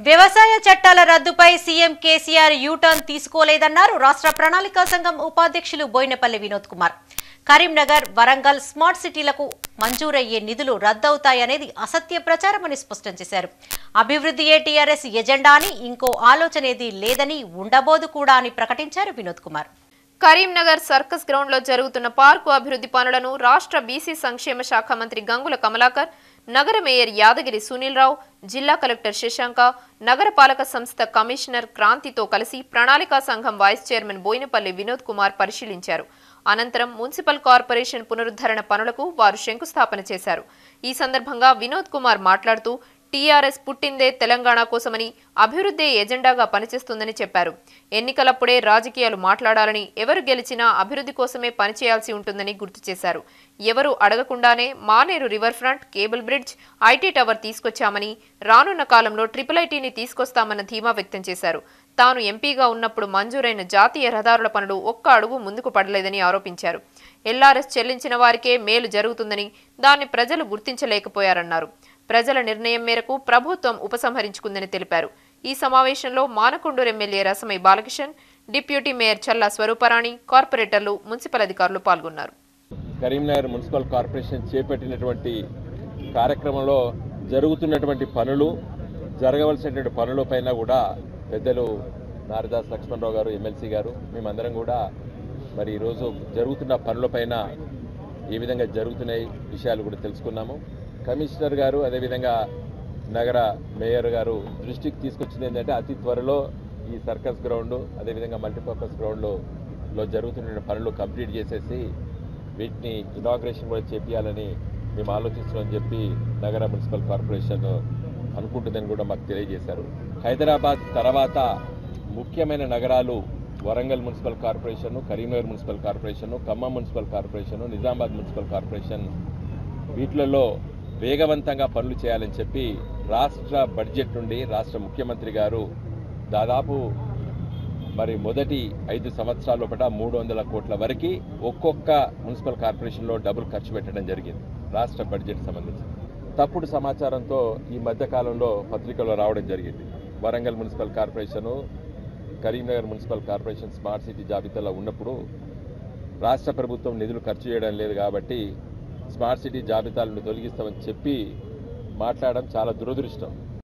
వ్యవసాయ చట్టాల రద్దుపై సీఎం కేసీఆర్ యూటర్న్ తీసుకోలేదన్నారు రాష్ట్ర ప్రణాళికా సంఘం ఉపాధ్యక్షులు బోయినపల్లి వినోద్ కుమార్ కరీంనగర్ వరంగల్ స్మార్ట్ సిటీలకు మంజూరయ్యే నిధులు రద్దవుతాయనేది అసత్య ప్రచారమని స్పష్టం చేశారు అభివృద్ధియే టీఆర్ఎస్ ఎజెండా అని ఇంకో ఆలోచనేది లేదని ఉండబోదు కూడా అని ప్రకటించారు వినోద్ కుమార్ కరీంనగర్ సర్కస్ గ్రౌండ్ లో జరుగుతున్న పార్కు అభివృద్ధి పనులను రాష్ట్ర బీసీ సంక్షేమ శాఖ మంత్రి గంగుల కమలాకర్ నగర మేయర్ యాదగిరి సునీల్ రావు జిల్లా కలెక్టర్ శశాంక నగరపాలక సంస్థ కమిషనర్ క్రాంతితో కలిసి ప్రణాళికా సంఘం వైస్ చైర్మన్ బోయినపల్లి వినోద్ కుమార్ పరిశీలించారు అనంతరం మున్సిపల్ కార్పొరేషన్ పునరుద్ధరణ పనులకు వారు శంకుస్థాపన చేశారు ఈ సందర్భంగా వినోద్ కుమార్ మాట్లాడుతూ టీఆర్ఎస్ పుట్టిందే తెలంగాణ కోసమని అభివృద్ధి ఎజెండాగా పనిచేస్తుందని చెప్పారు ఎన్నికలప్పుడే రాజకీయాలు మాట్లాడాలని ఎవరు గెలిచినా అభివృద్ధి కోసమే పనిచేయాల్సి ఉంటుందని గుర్తు చేశారు ఎవరు అడగకుండానే Maneru river front cable bridge IT tower తీసుకొచ్చామని రానున్న కాలంలో ట్రిపుల్ ఐటీని తీసుకొస్తామన్న ధీమా వ్యక్తం చేశారు తాను ఎంపీగా ఉన్నప్పుడు మంజూరైన జాతీయ రహదారుల పనులు ఒక్క అడుగు ముందుకు పడలేదని ఆరోపించారు ఎల్ఆర్ఎస్ చెల్లించిన వారికే మేలు జరుగుతుందని దాన్ని ప్రజలు గుర్తించలేకపోయారన్నారు ప్రజల నిర్ణయం మేరకు ప్రభుత్వం ఉపసంహరించుకుందని తెలిపారు ఈ సమావేశంలో Manakondur MLA Rasamayi Balakishan deputy mayor Challa Swarooparani కార్పొరేటర్లు మున్సిపల్ అధికారులు పాల్గొన్నారు కరీంనగర్ మున్సిపల్ కార్పొరేషన్ చేపట్టినటువంటి కార్యక్రమంలో జరుగుతున్నటువంటి పనులు జరగవలసినటువంటి పనుల పైన కూడా పెద్దలు నారదాస్ లక్ష్మణరావు గారు ఎమ్మెల్సీ గారు మేమందరం కూడా మరి ఈరోజు జరుగుతున్న పనులపైన ఏ విధంగా జరుగుతున్నాయి విషయాలు కూడా తెలుసుకున్నాము కమిషనర్ గారు అదేవిధంగా నగర మేయర్ గారు దృష్టికి తీసుకొచ్చింది ఏంటంటే అతి త్వరలో ఈ సర్కస్ గ్రౌండ్ అదేవిధంగా మల్టీపర్పస్ గ్రౌండ్లో లో జరుగుతున్న పనులు కంప్లీట్ చేసేసి వీటిని ఇనాగ్రేషన్ కూడా చేపియాలని మేము ఆలోచిస్తున్నామని చెప్పి నగర మున్సిపల్ కార్పొరేషన్ అనుకుంటుందని కూడా మాకు తెలియజేశారు హైదరాబాద్ తర్వాత ముఖ్యమైన నగరాలు Warangal municipal corporation Karimnagar municipal corporation Khammam municipal corporation Nizamabad municipal corporation వీటిలలో వేగవంతంగా పనులు చేయాలని చెప్పి రాష్ట్ర బడ్జెట్ నుండి రాష్ట్ర ముఖ్యమంత్రి గారు దాదాపు మరి మొదటి ఐదు సంవత్సరాల లోపల మూడు వందల కోట్ల వరకు ఒక్కొక్క మున్సిపల్ కార్పొరేషన్లో డబ్బులు ఖర్చు పెట్టడం జరిగింది రాష్ట్ర బడ్జెట్ సంబంధించి తప్పుడు సమాచారంతో ఈ మధ్య కాలంలో పత్రికల్లో రావడం జరిగింది Warangal municipal corporation Karimnagar municipal corporation smart city జాబితాలో ఉన్నప్పుడు రాష్ట్ర ప్రభుత్వం నిధులు ఖర్చు చేయడం లేదు కాబట్టి స్మార్ట్ సిటీ జాబితాలను తొలగిస్తామని చెప్పి మాట్లాడడం చాలా దురదృష్టం